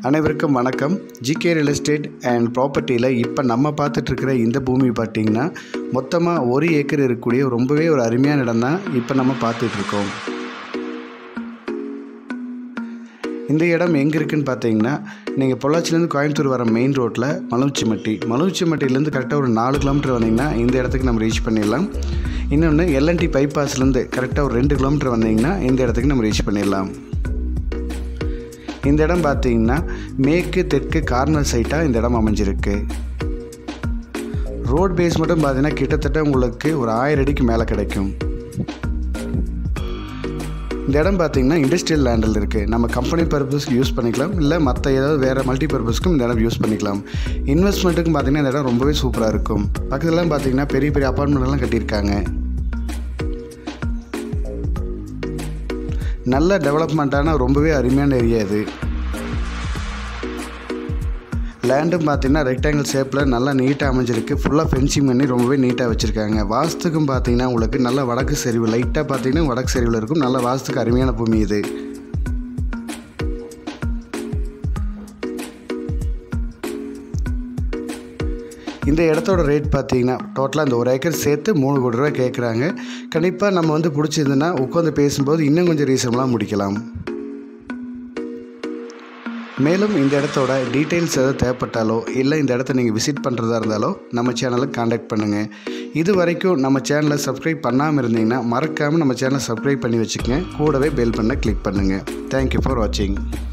அனைவருக்கும் வணக்கம் GK real estate and ப்ராப்பர்ட்டியில் இப்போ நம்ம பார்த்துட்ருக்கிற இந்த பூமி பார்த்திங்கன்னா மொத்தமாக ஒரு ஏக்கர் இருக்கக்கூடிய ரொம்பவே ஒரு அருமையான இடம் தான் இப்போ நம்ம பார்த்துட்ருக்கோம் இந்த இடம் எங்கே இருக்குன்னு பார்த்தீங்கன்னா நீங்கள் பொள்ளாச்சிலேருந்து கோயம்புத்தூர் வர மெயின் ரோட்டில் மலுச்சிமட்டி மலுச்சிமட்டிலேருந்து கரெக்டாக ஒரு நாலு கிலோமீட்டர் வந்தீங்கன்னா இந்த இடத்துக்கு நம்ம ரீச் பண்ணிடலாம் இன்னொன்று எல்என்டி பைபாஸ்லேருந்து கரெக்டாக ஒரு ரெண்டு கிலோமீட்டர் வந்தீங்கன்னா இந்த இடத்துக்கு நம்ம ரீச் பண்ணிடலாம் இந்த இடம் பார்த்தீங்கன்னா மேற்கு தெற்கு கார்னர் சைட்டாக இந்த இடம் அமைஞ்சிருக்கு ரோட் பேஸ் மட்டும் பார்த்தீங்கன்னா கிட்டத்தட்ட உங்களுக்கு ஒரு ஆயிரம் அடிக்கு மேலே கிடைக்கும் இந்த இடம் பார்த்தீங்கன்னா இண்டஸ்ட்ரியல் லேண்டில் இருக்குது நம்ம கம்பெனி பர்பஸ்க்கு யூஸ் பண்ணிக்கலாம் இல்லை மற்ற ஏதாவது வேறு மல்டி பர்பஸ்க்கும் இந்த இடம் யூஸ் பண்ணிக்கலாம் இன்வெஸ்ட்மெண்ட்டுக்கும் பார்த்தீங்கன்னா இந்த இடம் ரொம்பவே சூப்பராக இருக்கும் பக்கத்துலலாம் பார்த்தீங்கன்னா பெரிய பெரிய அப்பார்ட்மெண்ட்லாம் கட்டியிருக்காங்க நல்ல டெவலப்மெண்ட்டான ரொம்பவே அருமையான ஏரியா இது லேண்டும் பார்த்தீங்கன்னா ரெக்டாங்கிள் ஷேப்பில் நல்லா நீட்டாக அமைஞ்சிருக்கு ஃபுல்லாக ஃபென்சிங் பண்ணி ரொம்பவே நீட்டாக வச்சுருக்காங்க வாஸ்துக்கும் பார்த்தீங்கன்னா உங்களுக்கு நல்ல வடக்கு சரிவு லைட்டாக பார்த்தீங்கன்னா வடக்கு சரிவில் இருக்கும் நல்ல வாஸ்துக்கு அருமையான பூமி இது இந்த இடத்தோட ரேட் பார்த்தீங்கன்னா டோட்டலாக இந்த ஒரு ஏக்கர் சேர்த்து மூணு கோடி ரூபா கேட்குறாங்க கண்டிப்பாக நம்ம வந்து பிடிச்சிருந்துன்னா உட்காந்து பேசும்போது இன்னும் கொஞ்சம் ரீசனபுளாக முடிக்கலாம் மேலும் இந்த இடத்தோட டீட்டெயில்ஸ் எதாவது தேவைப்பட்டாலோ இல்லை இந்த இடத்த நீங்கள் விசிட் பண்ணுறதா இருந்தாலோ நம்ம சேனலை காண்டாக்ட் பண்ணுங்கள் இது வரைக்கும் நம்ம சேனலை சப்ஸ்கிரைப் பண்ணாமல் இருந்தீங்கன்னா மறக்காமல் நம்ம சேனலை சப்ஸ்கிரைப் பண்ணி வச்சுக்கோங்க கூடவே பெல் பண்ண கிளிக் பண்ணுங்கள் தேங்க்யூ ஃபார் வாட்சிங்